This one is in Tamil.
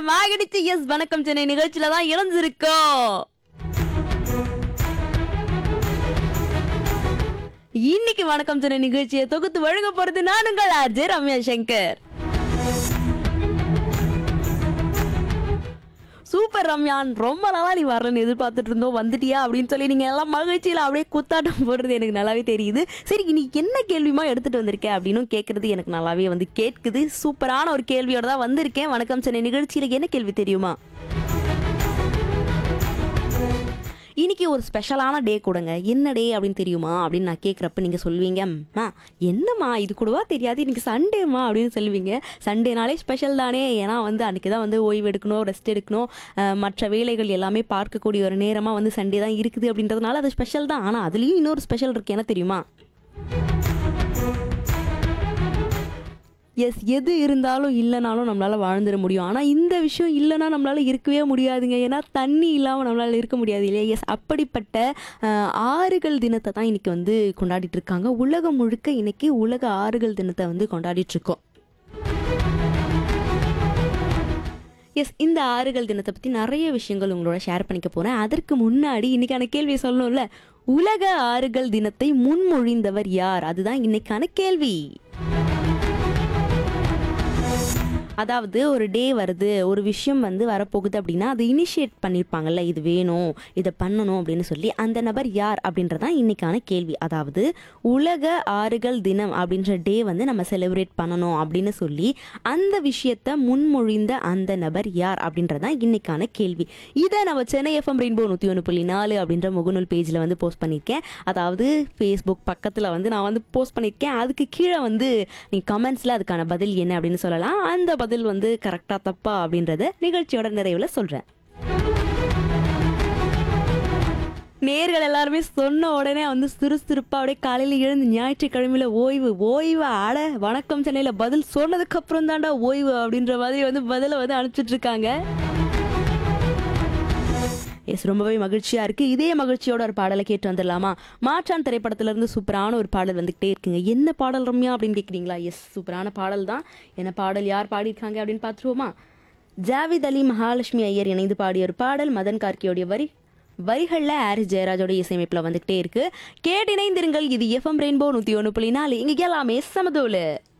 நேரம் ஆகிடுச்சு எஸ் வணக்கம் சென்னை நிகழ்ச்சியில தான் இணைஞ்சிருக்கோம் இன்னைக்கு வணக்கம் சென்னை நிகழ்ச்சியை தொகுத்து வழங்க போறது நானுங்கள் அஜய் ரம்யா சங்கர் சூப்பர் ரம்யான் ரொம்ப நாளா நீ வரலன்னு எதிர்பார்த்துட்டு இருந்தோம் வந்துட்டியா அப்படின்னு சொல்லி நீங்க எல்லாம் மகிழ்ச்சியில அப்படியே குத்தாட்டம் போடுறது எனக்கு நல்லாவே தெரியுது சரி நீ என்ன கேள்விமா எடுத்துட்டு வந்திருக்க அப்படின்னு கேட்கறது எனக்கு நல்லாவே வந்து கேட்குது சூப்பரான ஒரு கேள்வியோட தான் வந்திருக்கேன் வணக்கம் சென்னை நிகழ்ச்சியில என்ன கேள்வி தெரியுமா இன்னைக்கு ஒரு ஸ்பெஷலான டே கொடுங்க என்ன டே அப்படின்னு தெரியுமா அப்படின்னு நான் கேட்குறப்ப நீங்கள் சொல்லுவீங்க அம்மா என்னம்மா இது கூடவா தெரியாது இன்னைக்கு சண்டேம்மா அப்படின்னு சொல்லுவீங்க சண்டேனாலே ஸ்பெஷல் தானே ஏன்னா வந்து அன்றைக்கி தான் வந்து ஓய்வு எடுக்கணும் ரெஸ்ட் எடுக்கணும் அஹ், மற்ற வேலைகள் எல்லாமே பார்க்கக்கூடிய ஒரு நேரமாக வந்து சண்டே தான் இருக்குது அப்படின்றதுனால அது ஸ்பெஷல் தான் ஆனால் அதுலேயும் இன்னொரு ஸ்பெஷல் இருக்கு என்ன தெரியுமா எஸ் எது இருந்தாலும் இல்லைனாலும் நம்மளால் வாழ்ந்துட முடியும் ஆனால் இந்த விஷயம் இல்லைன்னா நம்மளால் இருக்கவே முடியாதுங்க ஏன்னா தண்ணி இல்லாமல் நம்மளால் இருக்க முடியாது இல்லையா எஸ் அப்படிப்பட்ட அஹ், ஆறுகள் தினத்தை தான் இன்னைக்கு வந்து கொண்டாடிட்டு இருக்காங்க உலகம் முழுக்க இன்னைக்கு உலக ஆறுகள் தினத்தை வந்து கொண்டாடிட்டு இருக்கோம் எஸ் இந்த ஆறுகள் தினத்தை பற்றி நிறைய விஷயங்கள் உங்களோட ஷேர் பண்ணிக்க போகிறேன் அதற்கு முன்னாடி இன்னைக்கான கேள்வியை சொல்லணும்ல உலக ஆறுகள் தினத்தை முன்மொழிந்தவர் யார் அதுதான் இன்னைக்கான கேள்வி அதாவது ஒரு டே வருது ஒரு விஷயம் வந்து வரப்போகுது அப்படின்னா அது இனிஷியேட் பண்ணியிருப்பாங்கல்ல இது வேணும் இதை பண்ணணும் அப்படின்னு சொல்லி அந்த நபர் யார் அப்படின்றதான் இன்னைக்கான கேள்வி அதாவது உலக ஆறுகள் தினம் அப்படின்ற டே வந்து நம்ம செலிப்ரேட் பண்ணணும் அப்படின்னு சொல்லி அந்த விஷயத்தை முன்மொழிந்த அந்த நபர் யார் அப்படின்றதான் இன்னைக்கான கேள்வி இதை நம்ம சென்னை எஃப்எம் ரெயின்போ நூற்றி ஒன்று புள்ளி நாலு அப்படின்ற முகநூல் பேஜில் வந்து போஸ்ட் பண்ணியிருக்கேன் அதாவது ஃபேஸ்புக் பக்கத்தில் வந்து நான் வந்து போஸ்ட் பண்ணியிருக்கேன் அதுக்கு கீழே வந்து நீ கமெண்ட்ஸில் அதுக்கான பதில் என்ன அப்படின்னு சொல்லலாம் அந்த பதில் வந்து கரெக்டாக தப்பா அப்படின்றத நிகழ்ச்சியோட நிறைவில் சொல்கிறேன் நேர்கள் எல்லாருமே சொன்ன உடனே வந்து சுறுசுறுப்பா அப்படியே காலையில் எழுந்து ஞாயிற்றுக்கிழமையில ஓய்வு ஓய்வு அட வணக்கம் சென்னையில் பதில் சொன்னதுக்கு அப்புறம் தான்டா ஓய்வு அப்படின்ற மாதிரி வந்து பதிலை வந்து அனுப்பிச்சிட்டு இருக்காங்க எஸ் ரொம்பவே மகிழ்ச்சியா இருக்கு இதே மகிழ்ச்சியோட ஒரு பாடலை கேட்டு வந்துடலாமா மாற்றான் திரைப்படத்துல இருந்து சூப்பரான ஒரு பாடல் வந்துகிட்டே இருக்குங்க என்ன பாடல் ரம்யா அப்படின்னு கேக்குறீங்களா எஸ் சூப்பரான பாடல் தான் என்ன பாடல் யார் பாடியிருக்காங்க அப்படின்னு பார்த்துருவோமா ஜாவித் அலி மகாலட்சுமி ஐயர் இணைந்து பாடிய ஒரு பாடல் மதன் கார்கியோடைய வரி வரிகளில் ஹாரிஸ் ஜெயராஜோட இசையமைப்பில் வந்துகிட்டே இருக்கு கேட்டு இணைந்திருங்கள் இது எஃப்எம் ரெயின்போ நூற்றி ஒன்று புள்ளி நாலு இங்கே எல்லாமே சமதோலு